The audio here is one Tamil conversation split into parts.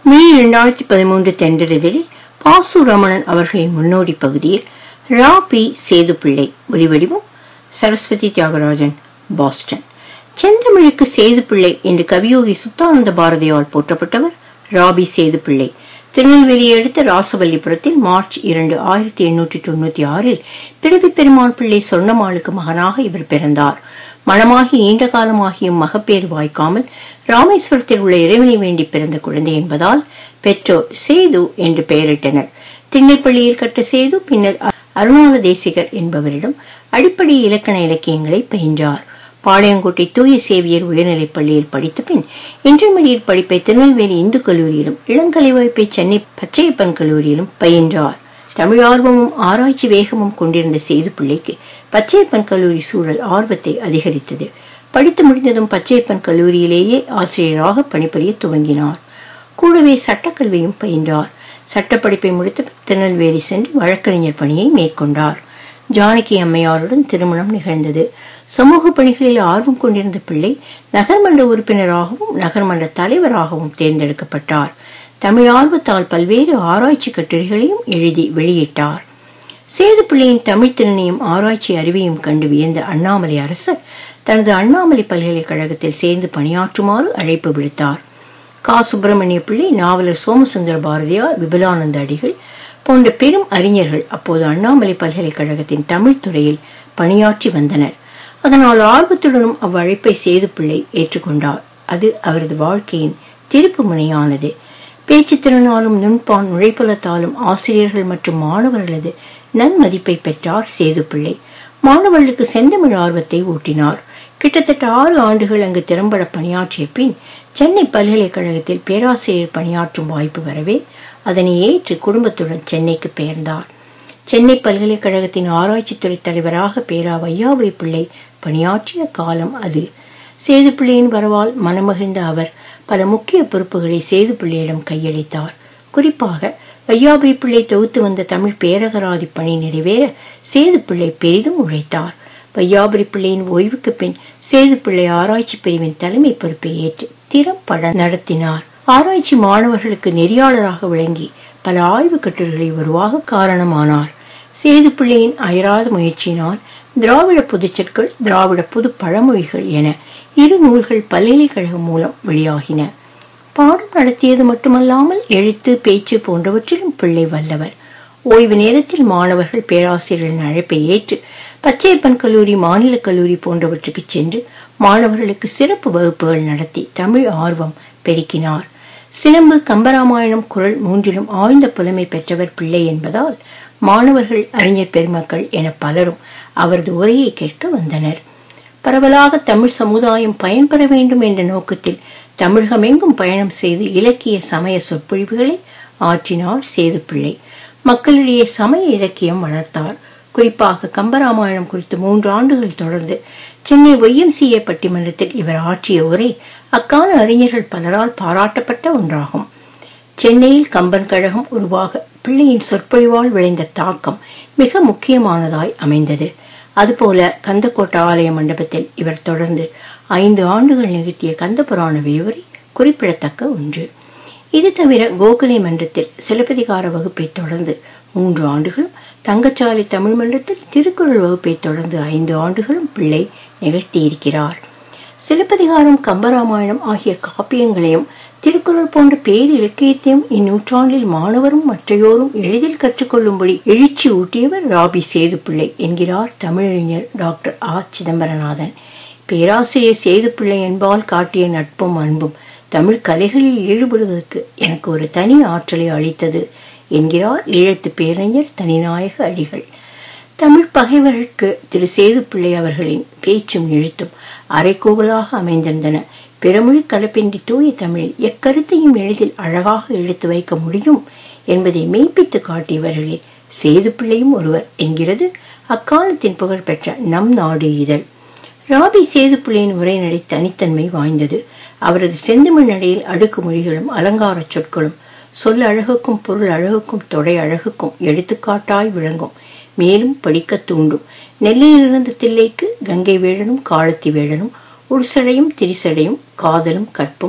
மே இரண்டாயிரத்தி பதிமூன்று தென்றலில் பாசு ரமணன் அவர்களின் முன்னோடி பகுதியில் ரா பி சேதுப்பிள்ளை ஒலிவடிவம் சரஸ்வதி தியாகராஜன் பாஸ்டன் செந்தமிழுக்கு சேதுப்பிள்ளை என்று கவியோகி சுத்தானந்த பாரதியால் போற்றப்பட்டவர் ராபி சேதுப்பிள்ளை திருநெல்வேலியை அடுத்த ராசவல்லிபுரத்தில் மார்ச் இரண்டு ஆயிரத்தி எண்ணூற்றி தொண்ணூத்தி ஆறில் பிறவி பெருமாள் பிள்ளை சொர்ணமாளுக்கு மகனாக இவர் பிறந்தார் மணமாகி நீண்ட காலமாகியும் மகப்பேறு வாய்க்காமல் ராமேஸ்வரத்தில் உள்ள இறைவனை வேண்டி பிறந்த குழந்தை என்பதால் பெற்றோர் சேது என்று பெயரிட்டனர் திண்ணைப்பள்ளியில் கட்ட சேது பின்னர் அருணால தேசிகர் என்பவரிடம் அடிப்படை இலக்கண இலக்கியங்களை பயின்றார் பாளையங்கோட்டை தூய சேவியர் உயர்நிலைப் பள்ளியில் படித்த பின் இன்டர்மீடியட் படிப்பை திருநெல்வேலி இந்து கல்லூரியிலும் இளங்கலை வாய்ப்பை சென்னை பச்சையப்பன் கல்லூரியிலும் பயின்றார் தமிழ் ஆர்வமும் ஆராய்ச்சி வேகமும் கொண்டிருந்த சேது பிள்ளைக்கு பச்சையப்பன் கல்லூரி சூழல் ஆர்வத்தை அதிகரித்தது படித்து முடிந்ததும் பச்சையப்பன் கல்லூரியிலேயே ஆசிரியராக பணிபுரிய துவங்கினார் கூடவே சட்டக்கல்வியும் பயின்றார் சட்டப்படிப்பை முடித்து திருநெல்வேலி சென்று வழக்கறிஞர் பணியை மேற்கொண்டார் ஜானகி அம்மையாருடன் திருமணம் நிகழ்ந்தது சமூக பணிகளில் ஆர்வம் கொண்டிருந்த பிள்ளை நகர்மன்ற உறுப்பினராகவும் நகர்மன்ற தலைவராகவும் தேர்ந்தெடுக்கப்பட்டார் தமிழ் ஆர்வத்தால் பல்வேறு ஆராய்ச்சி கட்டுரைகளையும் எழுதி வெளியிட்டார் சேது பிள்ளையின் தமிழ் திறனையும் ஆராய்ச்சி அறிவையும் கண்டு வியந்த அண்ணாமலை அரசர் தனது அண்ணாமலை பல்கலைக்கழகத்தில் சேர்ந்து பணியாற்றுமாறு அழைப்பு விடுத்தார் கா சுப்பிரமணிய பிள்ளை நாவலர் சோமசுந்தர பாரதியார் விபுலானந்த அடிகள் போன்ற பெரும் அறிஞர்கள் அப்போது அண்ணாமலை பல்கலைக்கழகத்தின் தமிழ் துறையில் பணியாற்றி வந்தனர் அதனால் ஆர்வத்துடனும் அவ்வழைப்பை சேது பிள்ளை ஏற்றுக்கொண்டார் அது அவரது வாழ்க்கையின் திருப்பு முனையானது பேச்சுத்திறனாலும் நுண்பான் நுழைப்புலத்தாலும் ஆசிரியர்கள் மற்றும் மாணவர்களது நன்மதிப்பை பெற்றார் சேது பிள்ளை மாணவர்களுக்கு செந்தமிழ் ஆர்வத்தை ஊட்டினார் கிட்டத்தட்ட ஆறு ஆண்டுகள் அங்கு திறம்பட பணியாற்றிய பின் சென்னை பல்கலைக்கழகத்தில் பேராசிரியர் பணியாற்றும் வாய்ப்பு வரவே அதனை ஏற்று குடும்பத்துடன் சென்னைக்கு பெயர்ந்தார் சென்னை பல்கலைக்கழகத்தின் ஆராய்ச்சித்துறை தலைவராக பேரா வையாபுரி பிள்ளை பணியாற்றிய காலம் அது சேது பிள்ளையின் வரவால் மனமகிழ்ந்த அவர் பல முக்கிய பொறுப்புகளை சேது பிள்ளையிடம் கையளித்தார் குறிப்பாக வையாபுரி பிள்ளை தொகுத்து வந்த தமிழ் பேரகராதி பணி நிறைவேற சேது பிள்ளை பெரிதும் உழைத்தார் வையாபுரி பிள்ளையின் ஓய்வுக்கு பின் சேது பிள்ளை ஆராய்ச்சி பிரிவின் தலைமை பொறுப்பை ஏற்று திறம்பட நடத்தினார் ஆராய்ச்சி மாணவர்களுக்கு நெறியாளராக விளங்கி பல ஆய்வு கட்டுரைகளை உருவாக காரணமானார் சேது பிள்ளையின் அயராத முயற்சியினால் திராவிட புதுச்சொற்கள் திராவிட புது பழமொழிகள் என இரு நூல்கள் பல்கலைக்கழகம் மூலம் வெளியாகின பாடம் நடத்தியது மட்டுமல்லாமல் எழுத்து பேச்சு போன்றவற்றிலும் பிள்ளை வல்லவர் ஓய்வு நேரத்தில் மாணவர்கள் பேராசிரியரின் அழைப்பை ஏற்று பச்சையப்பன் கல்லூரி மாநில கல்லூரி போன்றவற்றுக்கு சென்று மாணவர்களுக்கு சிறப்பு வகுப்புகள் நடத்தி தமிழ் ஆர்வம் பெருக்கினார் சிலம்பு கம்பராமாயணம் குரல் மூன்றிலும் ஆழ்ந்த புலமை பெற்றவர் பிள்ளை என்பதால் மாணவர்கள் அறிஞர் பெருமக்கள் என பலரும் அவரது உரையை கேட்க வந்தனர் பரவலாக தமிழ் சமுதாயம் பயன்பெற வேண்டும் என்ற நோக்கத்தில் தமிழகமெங்கும் பயணம் செய்து இலக்கிய சமய சொற்பொழிவுகளை ஆற்றினார் சேது பிள்ளை மக்களிடையே சமய இலக்கியம் வளர்த்தார் குறிப்பாக கம்பராமாயணம் குறித்து மூன்று ஆண்டுகள் தொடர்ந்து சென்னை ஒய்எம்சிஏ பட்டிமன்றத்தில் இவர் ஆற்றிய உரை அக்கால அறிஞர்கள் பலரால் பாராட்டப்பட்ட ஒன்றாகும் சென்னையில் கம்பன் கழகம் உருவாக பிள்ளையின் சொற்பொழிவால் விளைந்த தாக்கம் மிக முக்கியமானதாய் அமைந்தது அதுபோல கந்தக்கோட்ட ஆலய மண்டபத்தில் இவர் தொடர்ந்து ஐந்து ஆண்டுகள் நிகழ்த்திய கந்த புராண விரிவுரை குறிப்பிடத்தக்க ஒன்று இது தவிர கோகுலை மன்றத்தில் சிலப்பதிகார வகுப்பை தொடர்ந்து மூன்று ஆண்டுகளும் தங்கச்சாலை தமிழ் மன்றத்தில் திருக்குறள் வகுப்பை தொடர்ந்து ஐந்து ஆண்டுகளும் பிள்ளை நிகழ்த்தியிருக்கிறார் சிலப்பதிகாரம் கம்பராமாயணம் ஆகிய காப்பியங்களையும் திருக்குறள் போன்ற பேர் இலக்கியத்தையும் இந்நூற்றாண்டில் மாணவரும் மற்றையோரும் எளிதில் கற்றுக்கொள்ளும்படி எழுச்சி ஊட்டியவர் ராபி சேதுப்பிள்ளை என்கிறார் தமிழறிஞர் டாக்டர் ஆ சிதம்பரநாதன் பேராசிரியர் சேதுப்பிள்ளை என்பால் காட்டிய நட்பும் அன்பும் தமிழ் கலைகளில் ஈடுபடுவதற்கு எனக்கு ஒரு தனி ஆற்றலை அளித்தது என்கிறார் ஈழத்து பேரறிஞர் தனிநாயக அடிகள் தமிழ் பகைவர்களுக்கு திரு சேதுப்பிள்ளை அவர்களின் பேச்சும் எழுத்தும் அரைக்கோவலாக அமைந்திருந்தன பிறமொழி கலப்பின்றி தூய தமிழில் எக்கருத்தையும் எளிதில் அழகாக எடுத்து வைக்க முடியும் என்பதை மெய்ப்பித்து காட்டியவர்களில் சேது பிள்ளையும் ஒருவர் என்கிறது அக்காலத்தின் புகழ்பெற்ற நம் நாடு இதழ் ராபி சேது பிள்ளையின் உரைநடை தனித்தன்மை வாய்ந்தது அவரது செந்தமிழ் நடையில் அடுக்கு மொழிகளும் அலங்கார சொற்களும் சொல் அழகுக்கும் பொருள் அழகுக்கும் தொடை அழகுக்கும் எடுத்துக்காட்டாய் விளங்கும் மேலும் படிக்க தூண்டும் நெல்லையிலிருந்து தில்லைக்கு கங்கை வேடனும் காலத்தி வேடனும் உள்சடையும் திரிசடையும் காதலும் கற்பும்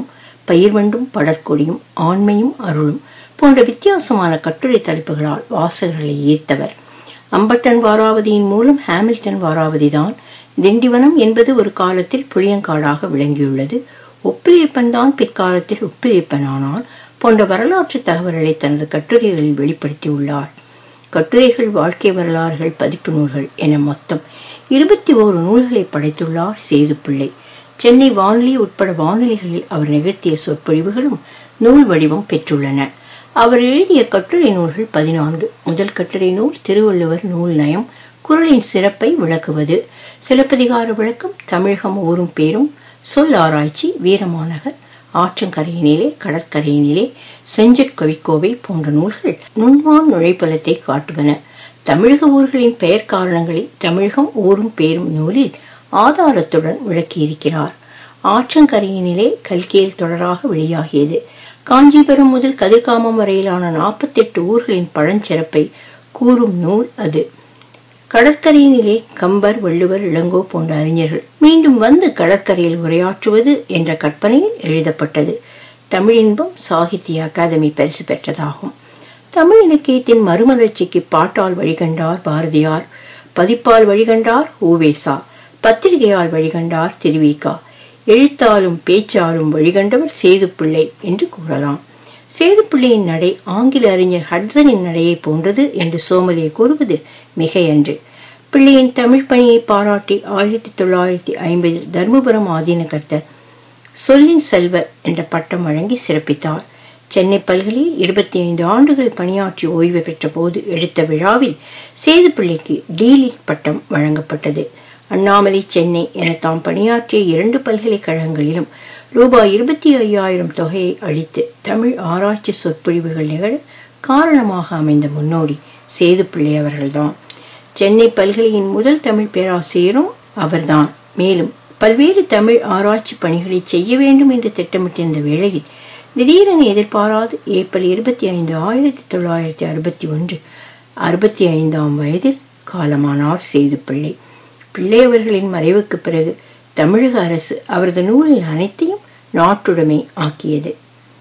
பயிர்வண்டும் படற்கொடியும் ஆண்மையும் அருளும் போன்ற வித்தியாசமான கட்டுரை தலைப்புகளால் வாசகர்களை ஈர்த்தவர் அம்பட்டன் வாராவதியின் மூலம் ஹாமில்டன் வாராவதி தான் திண்டிவனம் என்பது ஒரு காலத்தில் புளியங்காடாக விளங்கியுள்ளது ஒப்பிலியப்பன் தான் பிற்காலத்தில் ஒப்பிலியப்பன் ஆனான் போன்ற வரலாற்று தகவல்களை தனது கட்டுரைகளில் வெளிப்படுத்தியுள்ளார் கட்டுரைகள் வாழ்க்கை வரலாறுகள் பதிப்பு நூல்கள் என மொத்தம் இருபத்தி ஓரு நூல்களை படைத்துள்ளார் சேதுப்பிள்ளை சென்னை வானொலி உட்பட வானொலிகளில் அவர் நிகழ்த்திய சொற்பொழிவுகளும் நூல் வடிவம் பெற்றுள்ளன அவர் எழுதிய கட்டுரை நூல்கள் பதினான்கு முதல் கட்டுரை நூல் திருவள்ளுவர் நூல் நயம் குரலின் சிறப்பை விளக்குவது சிலப்பதிகார விளக்கம் தமிழகம் ஊரும் பேரும் சொல் ஆராய்ச்சி வீரமாநகர் ஆற்றங்கரையினிலே கடற்கரையினிலே செஞ்சற்கவிக்கோவை போன்ற நூல்கள் நுண்வான் நுழைப்பலத்தை காட்டுவன தமிழக ஊர்களின் பெயர் காரணங்களில் தமிழகம் ஊரும் பேரும் நூலில் ஆதாரத்துடன் விளக்கியிருக்கிறார் ஆற்றங்கரையினிலே கல்கியல் தொடராக வெளியாகியது காஞ்சிபுரம் முதல் கதிர்காமம் வரையிலான நாற்பத்தெட்டு ஊர்களின் பழஞ்சிறப்பை கூறும் நூல் அது கடற்கரையினிலே கம்பர் வள்ளுவர் இளங்கோ போன்ற அறிஞர்கள் மீண்டும் வந்து கடற்கரையில் உரையாற்றுவது என்ற கற்பனையில் எழுதப்பட்டது தமிழின்பம் சாகித்ய அகாதமி பரிசு பெற்றதாகும் தமிழ் இலக்கியத்தின் மறுமலர்ச்சிக்கு பாட்டால் வழிகண்டார் பாரதியார் பதிப்பால் வழிகண்டார் ஊவேசா பத்திரிகையால் வழிகண்டார் திருவிகா எழுத்தாலும் பேச்சாலும் வழிகண்டவர் சேதுப்பிள்ளை என்று கூறலாம் சேதுப்பிள்ளையின் நடை ஆங்கில அறிஞர் ஹட்சனின் நடையை போன்றது என்று சோமலே கூறுவது மிகையன்று பிள்ளையின் தமிழ் பணியை பாராட்டி ஆயிரத்தி தொள்ளாயிரத்தி ஐம்பதில் தர்மபுரம் ஆதீன கர்த்தர் சொல்லின் செல்வர் என்ற பட்டம் வழங்கி சிறப்பித்தார் சென்னை பல்கலையில் இருபத்தி ஐந்து ஆண்டுகள் பணியாற்றி ஓய்வு பெற்ற போது எடுத்த விழாவில் சேதுப்பிள்ளைக்கு டீலிட் பட்டம் வழங்கப்பட்டது அண்ணாமலை சென்னை என தாம் பணியாற்றிய இரண்டு பல்கலைக்கழகங்களிலும் ரூபாய் இருபத்தி ஐயாயிரம் தொகையை அளித்து தமிழ் ஆராய்ச்சி சொற்பொழிவுகள் நிகழ காரணமாக அமைந்த முன்னோடி சேதுப்பிள்ளை அவர்கள்தான் சென்னை பல்கலையின் முதல் தமிழ் பேராசிரியரும் அவர்தான் மேலும் பல்வேறு தமிழ் ஆராய்ச்சி பணிகளை செய்ய வேண்டும் என்று திட்டமிட்டிருந்த வேளையில் திடீரென எதிர்பாராது ஏப்ரல் இருபத்தி ஐந்து ஆயிரத்தி தொள்ளாயிரத்தி அறுபத்தி ஒன்று அறுபத்தி ஐந்தாம் வயதில் காலமானார் சேதுப்பிள்ளை பிள்ளை அவர்களின் மறைவுக்கு பிறகு தமிழக அரசு அவரது நூலில் அனைத்தையும் நாட்டுடைமை ஆக்கியது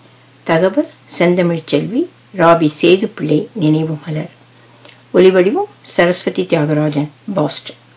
தகவல் செந்தமிழ் செல்வி ராபி சேதுப்பிள்ளை நினைவு மலர் ஒலிவடிவம் சரஸ்வதி தியாகராஜன் பாஸ்டன்